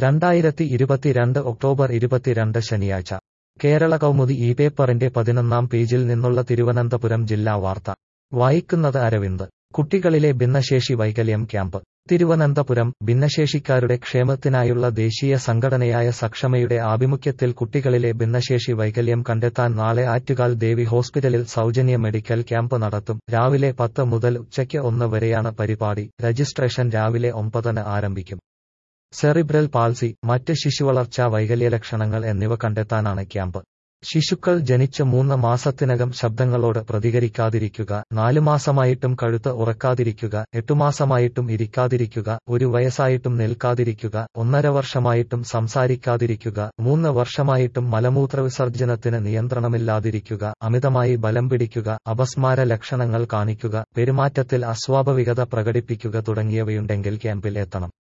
രണ്ടായിരത്തി ഇരുപത്തിരണ്ട് ഒക്ടോബർ ഇരുപത്തിരണ്ട് ശനിയാഴ്ച കേരള കൗമുദി ഈ പേപ്പറിന്റെ പതിനൊന്നാം പേജിൽ നിന്നുള്ള തിരുവനന്തപുരം ജില്ലാ വാർത്ത വായിക്കുന്നത് അരവിന്ദ് കുട്ടികളിലെ ഭിന്നശേഷി വൈകല്യം ക്യാമ്പ് തിരുവനന്തപുരം ഭിന്നശേഷിക്കാരുടെ ക്ഷേമത്തിനായുള്ള ദേശീയ സംഘടനയായ സക്ഷമയുടെ ആഭിമുഖ്യത്തിൽ കുട്ടികളിലെ ഭിന്നശേഷി വൈകല്യം കണ്ടെത്താൻ നാളെ ആറ്റുകാൽ ദേവി ഹോസ്പിറ്റലിൽ സൗജന്യ മെഡിക്കൽ ക്യാമ്പ് നടത്തും രാവിലെ പത്ത് മുതൽ ഉച്ചയ്ക്ക് ഒന്ന് വരെയാണ് പരിപാടി രജിസ്ട്രേഷൻ രാവിലെ ഒമ്പതിന് ആരംഭിക്കും സെറിബ്രൽ പാൾസി മറ്റ് ശിശുവളർച്ചാ വൈകല്യലക്ഷണങ്ങൾ എന്നിവ കണ്ടെത്താനാണ് ക്യാമ്പ് ശിശുക്കൾ ജനിച്ച് മൂന്ന് മാസത്തിനകം ശബ്ദങ്ങളോട് പ്രതികരിക്കാതിരിക്കുക നാലു മാസമായിട്ടും കഴുത്ത് ഉറക്കാതിരിക്കുക എട്ടുമാസമായിട്ടും ഇരിക്കാതിരിക്കുക ഒരു വയസ്സായിട്ടും നിൽക്കാതിരിക്കുക ഒന്നര വർഷമായിട്ടും സംസാരിക്കാതിരിക്കുക മൂന്ന് വർഷമായിട്ടും മലമൂത്ര വിസർജനത്തിന് നിയന്ത്രണമില്ലാതിരിക്കുക അമിതമായി ബലം പിടിക്കുക അപസ്മാര ലക്ഷണങ്ങൾ കാണിക്കുക പെരുമാറ്റത്തിൽ അസ്വാഭാവികത പ്രകടിപ്പിക്കുക തുടങ്ങിയവയുണ്ടെങ്കിൽ ക്യാമ്പിൽ എത്തണം